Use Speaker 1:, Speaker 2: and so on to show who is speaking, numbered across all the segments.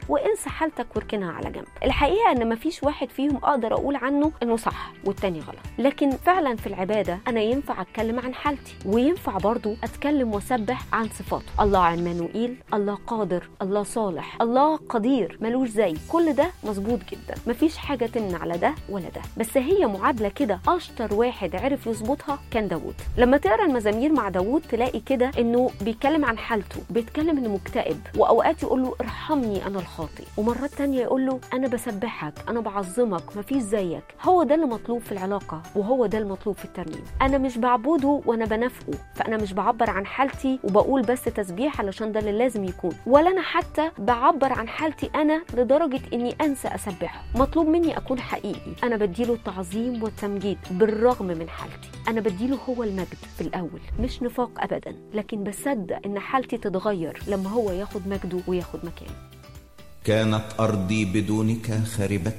Speaker 1: وانسى حالتك واركنها على جنب الحقيقه ان مفيش واحد فيهم اقدر اقول عنه انه صح والتاني غلط لكن فعلا في العباده انا ينفع اتكلم عن حالتي وينفع برضو اتكلم واسبح عن صفاته الله عمانوئيل الله قادر الله صالح الله قدير ملوش زي كل ده مظبوط جدا مفيش حاجه تمنع على ده ولا ده بس هي معادله كده اشطر واحد عرف يظبطها كان داوود لما تقرا المزامير مع داوود تلاقي كده انه بيتكلم عن حالته بيتكلم انه مكتئب واوقات يقول له ارحمني انا الخاطئ ومرات تانية يقول له انا بسبحك انا بعظمك مفيش زيك هو ده اللي مطلوب في العلاقه وهو ده المطلوب في الترنيم انا مش بعبده وانا بنافقه فانا مش بعبر عن حالتي وبقول بس تسبيح علشان ده اللي لازم يكون ولا انا حتى بعبر عن حالتي انا لدرجه اني انسى اسبحه مطلوب مني اكون حقيقي انا بديله التعظيم والتمجيد بالرغم من حالتي انا بديله هو المجد في الاول مش نفاق ابدا لكن بصدق ان حالتي تتغير لما هو ياخد مجده وياخد مكانه
Speaker 2: كانت ارضي بدونك خاربه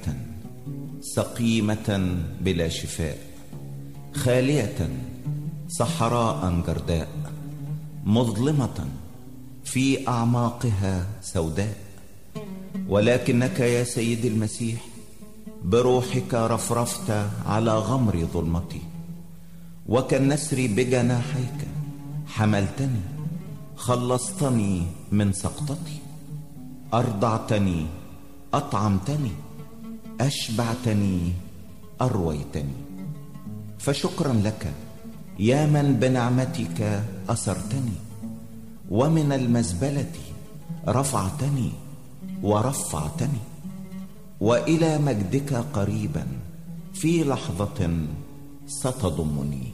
Speaker 2: سقيمه بلا شفاء خاليه صحراء جرداء مظلمه في اعماقها سوداء ولكنك يا سيدي المسيح بروحك رفرفت على غمر ظلمتي وكالنسر بجناحيك حملتني خلصتني من سقطتي ارضعتني اطعمتني اشبعتني ارويتني فشكرا لك يا من بنعمتك اسرتني ومن المزبله رفعتني ورفعتني والى مجدك قريبا في لحظه ستضمني